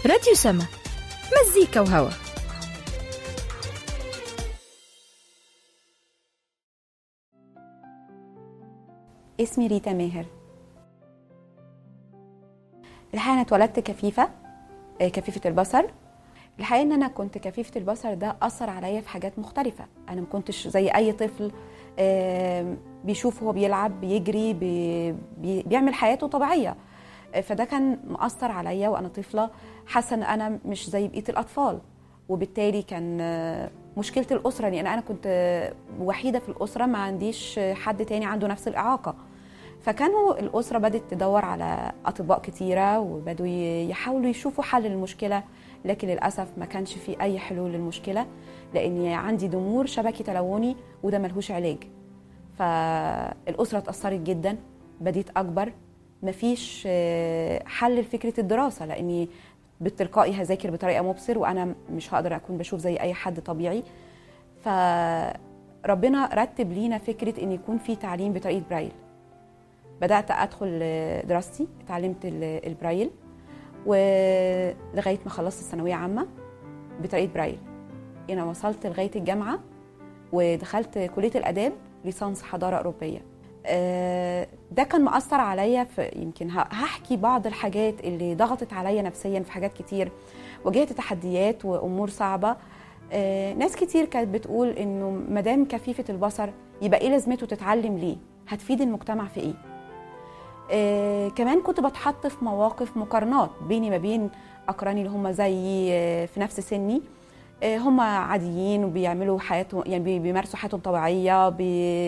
راديو سما مزيكا وهوا اسمي ريتا ماهر الحقيقه انا اتولدت كفيفه آه، كفيفه البصر الحقيقه ان انا كنت كفيفه البصر ده اثر عليا في حاجات مختلفه انا ما كنتش زي اي طفل آه، بيشوف هو بيلعب بيجري بي بي بيعمل حياته طبيعيه آه، فده كان مأثر عليا وانا طفله حاسه ان انا مش زي بقيه الاطفال وبالتالي كان آه، مشكله الاسره لان انا كنت آه، وحيده في الاسره ما عنديش آه، حد تاني عنده نفس الاعاقه فكانوا الاسره بدات تدور على اطباء كتيره وبدوا ي- يحاولوا يشوفوا حل للمشكله لكن للاسف ما كانش في اي حلول للمشكله لاني عندي ضمور شبكي تلوني وده ملهوش علاج فالاسره اتاثرت جدا بديت اكبر مفيش آه، حل لفكره الدراسه لاني بالتلقائي هذاكر بطريقه مبصر وانا مش هقدر اكون بشوف زي اي حد طبيعي فربنا رتب لينا فكره ان يكون في تعليم بطريقه برايل بدات ادخل آه، دراستي اتعلمت ال- البرايل ولغايه ما خلصت الثانويه عامه بطريقه برايل انا وصلت لغايه الجامعه ودخلت كليه الاداب ليسانس حضاره اوروبيه آه، ده كان مأثر عليا في يمكن ه- هحكي بعض الحاجات اللي ضغطت عليا نفسيا في حاجات كتير واجهت تحديات وامور صعبه آه، ناس كتير كانت بتقول انه مدام كفيفه البصر يبقى ايه لازمته تتعلم ليه هتفيد المجتمع في ايه آه، كمان كنت بتحط في مواقف مقارنات بيني ما بين اقراني اللي هم زيي آه، في نفس سني آه، هم عاديين وبيعملوا حياتهم يعني بي- بيمارسوا حياتهم طبيعيه بي